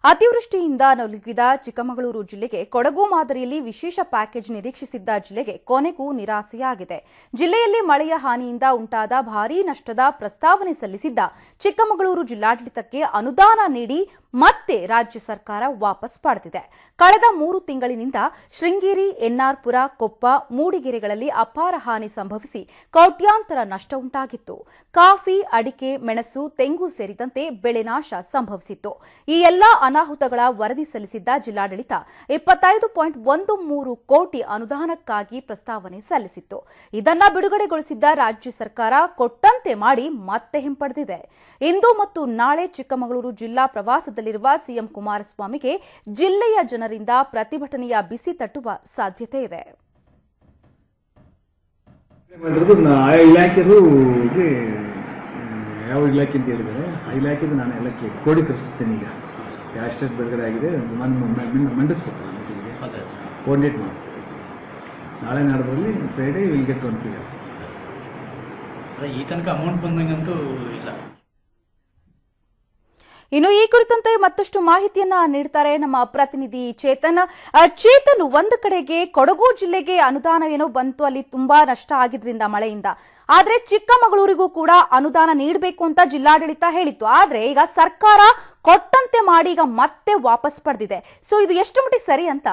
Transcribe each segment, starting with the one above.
ಅತಿವೃಷ್ಟಿಯಿಂದ ನಲುಗಿದ ಚಿಕ್ಕಮಗಳೂರು ಜಿಲ್ಲೆಗೆ ಕೊಡಗು ಮಾದರಿಯಲ್ಲಿ ವಿಶೇಷ ಪ್ಯಾಕೇಜ್ ನಿರೀಕ್ಷಿಸಿದ್ದ ಜಿಲ್ಲೆಗೆ ಕೊನೆಗೂ ನಿರಾಸೆಯಾಗಿದೆ ಜಿಲ್ಲೆಯಲ್ಲಿ ಮಳೆಯ ಹಾನಿಯಿಂದ ಉಂಟಾದ ಭಾರೀ ನಷ್ಟದ ಪ್ರಸ್ತಾವನೆ ಸಲ್ಲಿಸಿದ್ದ ಚಿಕ್ಕಮಗಳೂರು ಜಿಲ್ಲಾಡಳಿತಕ್ಕೆ ಅನುದಾನ ನೀಡಿ ಮತ್ತೆ ರಾಜ್ಯ ಸರ್ಕಾರ ವಾಪಸ್ ಪಡೆದಿದೆ ಕಳೆದ ಮೂರು ತಿಂಗಳಿನಿಂದ ಶೃಂಗೇರಿ ಎನ್ಆರ್ಪುರ ಕೊಪ್ಪ ಮೂಡಿಗೆರೆಗಳಲ್ಲಿ ಅಪಾರ ಹಾನಿ ಸಂಭವಿಸಿ ಕೋಟ್ಯಾಂತರ ನಷ್ಟ ಉಂಟಾಗಿತ್ತು ಕಾಫಿ ಅಡಿಕೆ ಮೆಣಸು ತೆಂಗು ಸೇರಿದಂತೆ ಬೆಳೆ ನಾಶ ಸಂಭವಿಸಿತ್ತು ಈ ಎಲ್ಲಾ ಅನಾಹುತಗಳ ವರದಿ ಸಲ್ಲಿಸಿದ್ದ ಜಿಲ್ಲಾಡಳಿತ ಇಪ್ಪತ್ತೈದು ಪಾಯಿಂಟ್ ಒಂದು ಮೂರು ಕೋಟಿ ಅನುದಾನಕ್ಕಾಗಿ ಪ್ರಸ್ತಾವನೆ ಸಲ್ಲಿಸಿತ್ತು ಇದನ್ನ ಬಿಡುಗಡೆಗೊಳಿಸಿದ್ದ ರಾಜ್ಯ ಸರ್ಕಾರ ಕೊಟ್ಟಂತೆ ಮಾಡಿ ಮತ್ತೆ ಹಿಂಪಡೆದಿದೆ ಇಂದು ಮತ್ತು ನಾಳೆ ಚಿಕ್ಕಮಗಳೂರು ಜಿಲ್ಲಾ ಪ್ರವಾಸದಲ್ಲಿರುವ ಸಿಎಂ ಕುಮಾರಸ್ವಾಮಿಗೆ ಜಿಲ್ಲೆಯ ಜನರಿಂದ ಪ್ರತಿಭಟನೆಯ ಬಿಸಿ ತಟ್ಟುವ ಸಾಧ್ಯತೆ ಇದೆ ಮಾಡಿರೋದು ನಾ- ಆಯಾ ಇಲಾಖೆದುಗೆ ಯಾವ ಇಲಾಖೆ ಅಂತ ಹೇಳಿದರೆ ಆ ಇಲಾಖೆದು ನಾನು ಎಲ್ಲ ಕೇ- ಕ್ರೋಢೀಕರಿಸ್ತೇನೆ ಈಗ ಎಷ್ಟೆಷ್ಟು ಬಿಡುಗಡೆ ಆಗಿದೆ ನಾನು ಮಂಡಿಸ್ಬೇಕು ಆ ಮೀಟಿಂಗ್ಗೆ ಕೋರ್ಡಿನೇಟ್ ಮಾಡ್ತೀನಿ ನಾಳೆ ನಾಡೋದ್ರಲ್ಲಿ Friday will get one clear ಅದೇ ಈ ತನಕ ಅಮೌಂಟ್ ಬಂದಂಗಂತೂ ಇಲ್ಲ ಇನ್ನು ಈ ಕುರಿತಂತೆ ಮತ್ತಷ್ಟು ಮಾಹಿತಿಯನ್ನ ನೀಡ್ತಾರೆ ನಮ್ಮ ಪ್ರತಿನಿಧಿ ಚೇತನ್ ಆ, ಚೇತನ್ ಒಂದು ಕಡೆಗೆ ಕೊಡಗು ಜಿಲ್ಲೆಗೆ ಅನುದಾನವೇನೋ ಬಂತು ಅಲ್ಲಿ ತುಂಬಾ ನಷ್ಟ ಆಗಿದ್ರಿಂದ ಮಳೆಯಿಂದ ಆದ್ರೆ ಚಿಕ್ಕಮಗಳೂರಿಗೂ ಕೂಡ ಅನುದಾನ ನೀಡಬೇಕು ಅಂತ ಜಿಲ್ಲಾಡಳಿತ ಹೇಳಿತ್ತು ಆದ್ರೆ ಈಗ ಸರ್ಕಾರ ಕೊಟ್ಟಂತೆ ಮಾಡಿ ಈಗ ಮತ್ತೆ ವಾಪಸ್ ಪಡೆದಿದೆ ಸೊ ಇದು ಎಷ್ಟು ಮಟ್ಟಿಗೆ ಸರಿ ಅಂತ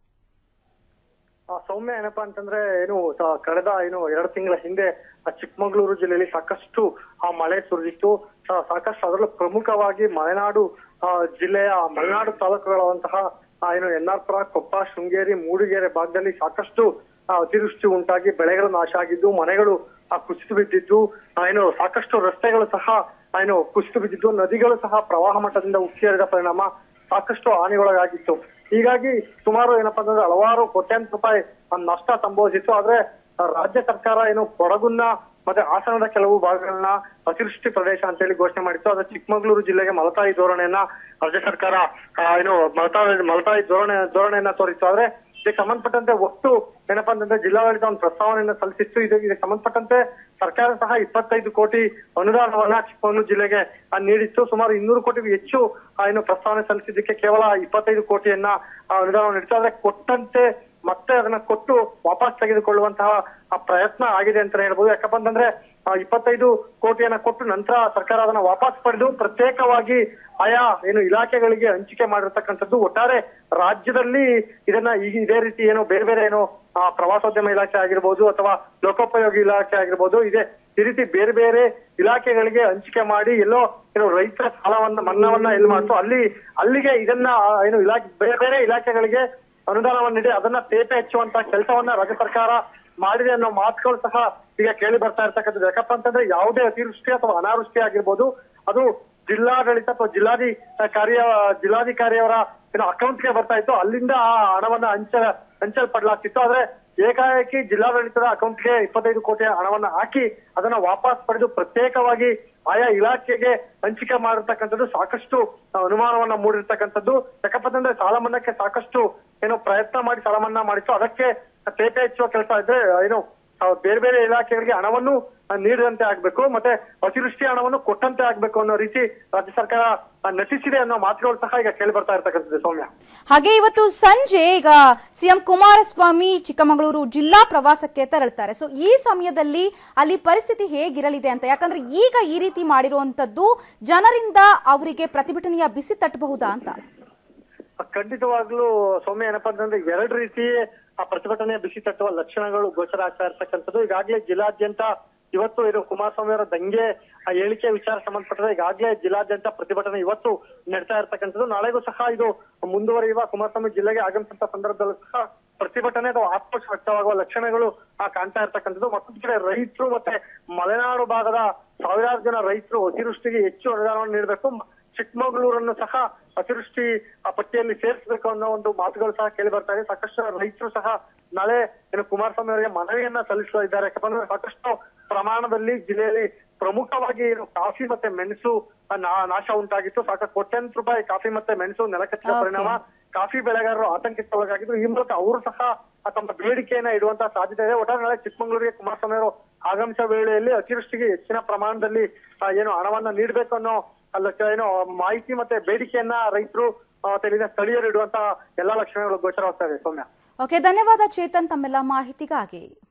ಆ, ಸೌಮ್ಯ ಏನಪ್ಪಾ ಅಂತಂದ್ರೆ ಏನು ಸ- ಕಳೆದ ಏನು ಎರಡು ತಿಂಗಳ ಹಿಂದೆ ಆ ಚಿಕ್ಕಮಗಳೂರು ಜಿಲ್ಲೆಯಲ್ಲಿ ಸಾಕಷ್ಟು ಆ ಮಳೆ ಸುರಿದಿತ್ತು ಸಾ- ಸಾಕಷ್ಟು ಅದರಲ್ಲೂ ಪ್ರಮುಖವಾಗಿ ಮಲೆನಾಡು ಆ, ಜಿಲ್ಲೆಯ ಮಲೆನಾಡು ತಾಲೂಕುಗಳಾದಂತಹ ಆ, ಏನು ಎನ್ನಾರ್ಪುರ ಕೊಪ್ಪ ಶೃಂಗೇರಿ ಮೂಡಿಗೆರೆ ಭಾಗದಲ್ಲಿ ಸಾಕಷ್ಟು ಆ, ಅತಿವೃಷ್ಟಿ ಉಂಟಾಗಿ ಬೆಳೆಗಳು ನಾಶ ಆಗಿದ್ದು ಮನೆಗಳು ಆ, ಕುಸಿದು ಬಿದ್ದಿದ್ದು ಆ, ಏನು ಸಾಕಷ್ಟು ರಸ್ತೆಗಳು ಸಹ ಆ, ಏನು ಕುಸಿದು ಬಿದ್ದಿದ್ದು ನದಿಗಳು ಸಹ ಪ್ರವಾಹ ಮಟ್ಟದಿಂದ ಉಕ್ಕಿ ಹರಿದ ಪರಿಣಾಮ ಸಾಕಷ್ಟು ಹಾನಿಗೊಳಗಾಗಿತ್ತು ಹೀಗಾಗಿ ಸುಮಾರು ಏನಪ್ಪಾ ಅಂತಂದ್ರೆ ಹಲವಾರು ಕೋಟ್ಯಾಂತರ ರೂಪಾಯಿ ಆ ನಷ್ಟ ಸಂಭವಿಸಿತ್ತು ಆದ್ರೆ ಆ, ರಾಜ್ಯ ಸರ್ಕಾರ ಏನು ಕೊಡಗುನ್ನ ಮತ್ತೆ ಹಾಸನದ ಕೆಲವು ಭಾಗಗಳನ್ನ ಅತಿವೃಷ್ಟಿ ಪ್ರದೇಶ ಅಂತ ಹೇಳಿ ಘೋಷಣೆ ಮಾಡಿತ್ತು ಆದ್ರೆ ಚಿಕ್ಕಮಗಳೂರು ಜಿಲ್ಲೆಗೆ ಮಲತಾಯಿ ಧೋರಣೆಯನ್ನ ರಾಜ್ಯ ಸರ್ಕಾರ ಆ, ಏನು ಮಲತಾಯಿ ಮಲತಾಯಿ ಧೋರಣೆ ಧೋರಣೆಯನ್ನ ತೋರಿತ್ತು ಆದ್ರೆ ಇದಕ್ಕೆ ಸಂಬಂಧಪಟ್ಟಂತೆ ಒಟ್ಟು ಏನಪ್ಪಾ ಅಂತಂದ್ರೆ ಜಿಲ್ಲಾಡಳಿತ ಒಂದು ಪ್ರಸ್ತಾವನೆಯನ್ನ ಸಲ್ಲಿಸಿತ್ತು ಇದು ಇದಕ್ಕೆ ಸಂಬಂಧಪಟ್ಟಂತೆ ಸರ್ಕಾರ ಸಹ ಇಪ್ಪತ್ತೈದು ಕೋಟಿ ಅನುದಾನವನ್ನ ಚಿಕ್ಕಮಗಳೂರು ಜಿಲ್ಲೆಗೆ ಆ, ನೀಡಿತ್ತು ಸುಮಾರು ಇನ್ನೂರು ಕೋಟಿಗೂ ಹೆಚ್ಚು ಆ, ಏನು ಪ್ರಸ್ತಾವನೆ ಸಲ್ಲಿಸಿದ್ದಕ್ಕೆ ಕೇವಲ ಇಪ್ಪತ್ತೈದು ಕೋಟಿಯನ್ನ ಆ, ಅನುದಾನವನ್ನು ನೀಡಿತ್ತು ಆದ್ರೆ ಕೊಟ್ಟಂತೆ ಮತ್ತೆ ಅದನ್ನ ಕೊಟ್ಟು ವಾಪಸ್ ತೆಗೆದುಕೊಳ್ಳುವಂತಹ ಆ ಪ್ರಯತ್ನ ಆಗಿದೆ ಅಂತ ಹೇಳ್ಬೋದು ಯಾಕಪ್ಪ ಅಂತಂದ್ರೆ ಆ, ಇಪ್ಪತ್ತೈದು ಕೋಟಿಯನ್ನ ಕೊಟ್ಟು ನಂತರ ಸರ್ಕಾರ ಅದನ್ನ ವಾಪಸ್ ಪಡೆದು ಪ್ರತ್ಯೇಕವಾಗಿ ಆಯಾ ಏನು ಇಲಾಖೆಗಳಿಗೆ ಹಂಚಿಕೆ ಮಾಡಿರ್ತಕ್ಕಂಥದ್ದು ಒಟ್ಟಾರೆ ರಾಜ್ಯದಲ್ಲಿ ಇದನ್ನ ಈಗ ಇದೇ ರೀತಿ ಏನೋ ಬೇರೆ ಬೇರೆ ಏನೋ ಆ, ಪ್ರವಾಸೋದ್ಯಮ ಇಲಾಖೆ ಆಗಿರ್ಬೋದು ಅಥವಾ ಲೋಕೋಪಯೋಗಿ ಇಲಾಖೆ ಆಗಿರ್ಬೋದು ಇದೆ ಈ ರೀತಿ ಬೇರೆ ಬೇರೆ ಇಲಾಖೆಗಳಿಗೆ ಹಂಚಿಕೆ ಮಾಡಿ ಎಲ್ಲೋ ಏನು ರೈತರ ಸಾಲವನ್ನ ಮನ್ನಾವನ್ನ ಎಲ್ಲಿ ಮಾಡ್ತು ಅಲ್ಲಿ ಅಲ್ಲಿಗೆ ಇದನ್ನ ಆ, ಏನು ಇಲಾಖೆ ಬೇರೆ ಬೇರೆ ಇಲಾಖೆಗಳಿಗೆ ಅನುದಾನವನ್ನು ನೀಡಿ ಅದನ್ನ ತೇಪೆ ಹಚ್ಚುವಂತ ಕೆಲಸವನ್ನ ರಾಜ್ಯ ಸರ್ಕಾರ ಮಾಡಿದೆ ಅನ್ನೋ ಮಾತುಗಳು ಸಹ ಈಗ ಕೇಳಿ ಬರ್ತಾ ಇರ್ತಕ್ಕಂಥದ್ದು ಯಾಕಪ್ಪ ಅಂತಂದ್ರೆ ಯಾವುದೇ ಅತಿವೃಷ್ಟಿ ಅಥವಾ ಅನಾವೃಷ್ಟಿ ಆಗಿರ್ಬೋದು ಅದು ಜಿಲ್ಲಾಡಳಿತ ಅಥವಾ ಜಿಲ್ಲಾಧಿ ಕಾರ್ಯ ಜಿಲ್ಲಾಧಿಕಾರಿಯವರ ಏನು ಅಕೌಂಟ್ಗೆ ಬರ್ತಾ ಇತ್ತು ಅಲ್ಲಿಂದ ಆ ಹಣವನ್ನ ಹಂಚ ಹಂಚಲ್ಪಡ್ಲಾಗ್ತಿತ್ತು ಆದ್ರೆ ಏಕಾಏಕಿ ಜಿಲ್ಲಾಡಳಿತದ ಅಕೌಂಟ್ಗೆ ಇಪ್ಪತ್ತೈದು ಕೋಟಿ ಹಣವನ್ನ ಹಾಕಿ ಅದನ್ನ ವಾಪಸ್ ಪಡೆದು ಪ್ರತ್ಯೇಕವಾಗಿ ಆಯಾ ಇಲಾಖೆಗೆ ಹಂಚಿಕೆ ಮಾಡಿರ್ತಕ್ಕಂಥದ್ದು ಸಾಕಷ್ಟು ಅನುಮಾನವನ್ನ ಮೂಡಿರ್ತಕ್ಕಂಥದ್ದು ಯಾಕಪ್ಪ ಅಂತಂದ್ರೆ ಸಾಲ ಮನ್ನಾಕ್ಕೆ ಸಾಕಷ್ಟು ಏನೋ ಪ್ರಯತ್ನ ಮಾಡಿ ಸಾಲ ಮನ್ನಾ ಮಾಡಿತ್ತು ಅದಕ್ಕೆ ತೇಪೆ ಹೆಚ್ಚುವ ಕೆಲಸ ಇದ್ರೆ ಏನು ಆ, ಬೇರೆ ಬೇರೆ ಇಲಾಖೆಗಳಿಗೆ ಹಣವನ್ನು ಆ, ನೀಡಿದಂತೆ ಆಗ್ಬೇಕು ಮತ್ತೆ ಅತಿವೃಷ್ಟಿ ಹಣವನ್ನು ಕೊಟ್ಟಂತೆ ಆಗ್ಬೇಕು ಅನ್ನೋ ರೀತಿ ರಾಜ್ಯ ಸರ್ಕಾರ ಆ, ನಟಿಸಿದೆ ಅನ್ನೋ ಮಾತುಗಳು ಸಹ ಈಗ ಕೇಳಿ ಬರ್ತಾ ಇರ್ತಕ್ಕಂಥದ್ದು ಸೌಮ್ಯ ಹಾಗೆ ಇವತ್ತು ಸಂಜೆ ಈಗ ಸಿಎಂ ಕುಮಾರಸ್ವಾಮಿ ಚಿಕ್ಕಮಗಳೂರು ಜಿಲ್ಲಾ ಪ್ರವಾಸಕ್ಕೆ ತೆರಳುತ್ತಾರೆ ಸೊ ಈ ಸಮಯದಲ್ಲಿ ಅಲ್ಲಿ ಪರಿಸ್ಥಿತಿ ಹೇಗಿರಲಿದೆ ಅಂತ ಯಾಕಂದ್ರೆ ಈಗ ಈ ರೀತಿ ಮಾಡಿರುವಂತದ್ದು ಜನರಿಂದ ಅವರಿಗೆ ಪ್ರತಿಭಟನೆಯ ಬಿಸಿ ತಟ್ಟಬಹುದಾ ಅಂತ ಖಂಡಿತವಾಗ್ಲೂ ಸೌಮ್ಯ ಏನಪ್ಪಾ ಅಂತಂದ್ರೆ ಎರಡು ರೀತಿ ಆ ಪ್ರತಿಭಟನೆ ಬಿಸಿ ತಟ್ಟುವ ಲಕ್ಷಣಗಳು ಗೋಚರ ಆಗ್ತಾ ಇರ್ತಕ್ಕಂಥದ್ದು ಈಗಾಗಲೇ ಜಿಲ್ಲಾದ್ಯಂತ ಇವತ್ತು ಇದು ಕುಮಾರಸ್ವಾಮಿ ಅವರ ದಂಗೆ ಆ ಹೇಳಿಕೆ ವಿಚಾರ ಸಂಬಂಧಪಟ್ಟರೆ ಈಗಾಗಲೇ ಜಿಲ್ಲಾದ್ಯಂತ ಪ್ರತಿಭಟನೆ ಇವತ್ತು ನಡೀತಾ ಇರ್ತಕ್ಕಂಥದ್ದು ನಾಳೆಗೂ ಸಹ ಇದು ಮುಂದುವರಿಯುವ ಕುಮಾರಸ್ವಾಮಿ ಜಿಲ್ಲೆಗೆ ಆಗಮಿಸಿದ ಸಂದರ್ಭದಲ್ಲೂ ಸಹ ಪ್ರತಿಭಟನೆ ಅಥವಾ ಆಕ್ರೋಶ ವ್ಯಕ್ತವಾಗುವ ಲಕ್ಷಣಗಳು ಆ ಕಾಣ್ತಾ ಇರ್ತಕ್ಕಂಥದ್ದು ಮತ್ತೊಂದು ಕಡೆ ರೈತರು ಮತ್ತೆ ಮಲೆನಾಡು ಭಾಗದ ಸಾವಿರಾರು ಜನ ರೈತರು ಅತಿವೃಷ್ಟಿಗೆ ಹೆಚ್ಚು ಅನುದಾನವನ್ನು ನೀಡಬೇಕು ಚಿಕ್ಕಮಗಳೂರನ್ನು ಸಹ ಅತಿವೃಷ್ಟಿ ಆ ಪಟ್ಟಿಯಲ್ಲಿ ಸೇರಿಸಬೇಕು ಅನ್ನೋ ಒಂದು ಮಾತುಗಳು ಸಹ ಕೇಳಿ ಬರ್ತಾ ಇದೆ ಸಾಕಷ್ಟು ಜನ ರೈತರು ಸಹ ನಾಳೆ ಏನು ಕುಮಾರಸ್ವಾಮಿ ಅವರಿಗೆ ಮನವಿಯನ್ನ ಸಲ್ಲಿಸ್ತಾ ಇದ್ದಾರೆ ಯಾಕಂದ್ರೆ ಸಾಕಷ್ಟು ಪ್ರಮಾಣದಲ್ಲಿ ಜಿಲ್ಲೆಯಲ್ಲಿ ಪ್ರಮುಖವಾಗಿ ಏನು ಕಾಫಿ ಮತ್ತೆ ಮೆಣಸು ಆ, ನಾ- ನಾಶ ಉಂಟಾಗಿತ್ತು ಸಾಕಷ್ಟು ಕೋಟ್ಯಾಂತರ ರೂಪಾಯಿ ಕಾಫಿ ಮತ್ತೆ ಮೆಣಸು ನೆಲಕಚ್ಚಿದ Okay. ಪರಿಣಾಮ ಕಾಫಿ ಬೆಳೆಗಾರರು ಆತಂಕಿತರಾಗಿದ್ರು ಈ ಮೂಲಕ ಅವರು ಸಹ ಆ ತಮ್ಮ ಬೇಡಿಕೆಯನ್ನ ಇಡುವಂತ ಸಾಧ್ಯತೆ ಇದೆ ಒಟ್ಟಾರೆ ನಾಳೆ ಚಿಕ್ಕಮಗಳೂರಿಗೆ ಕುಮಾರಸ್ವಾಮಿ ಅವರು ಆಗಮಿಸುವ ವೇಳೆಯಲ್ಲಿ ಅತಿವೃಷ್ಟಿಗೆ ಹೆಚ್ಚಿನ ಪ್ರಮಾಣದಲ್ಲಿ ಆ, ಏನು ಹಣವನ್ನ ನೀಡಬೇಕು ಅನ್ನೋ ಅಲ್ಲ ಕ- ಏನೋ ಮಾಹಿತಿ ಮತ್ತೆ ಬೇಡಿಕೆಯನ್ನ ರೈತರು ಆ, ಮತ್ತೆ ಇಲ್ಲಿನ ಸ್ಥಳೀಯರು ಇಡುವಂತಹ ಎಲ್ಲಾ ಲಕ್ಷಣಗಳು ಗೋಚರವಾಗ್ತಾ ಇದೆ ಸೌಮ್ಯ ಓಕೆ ಧನ್ಯವಾದ ಚೇತನ್ ತಮ್ಮೆಲ್ಲ ಮಾಹಿತಿಗಾಗಿ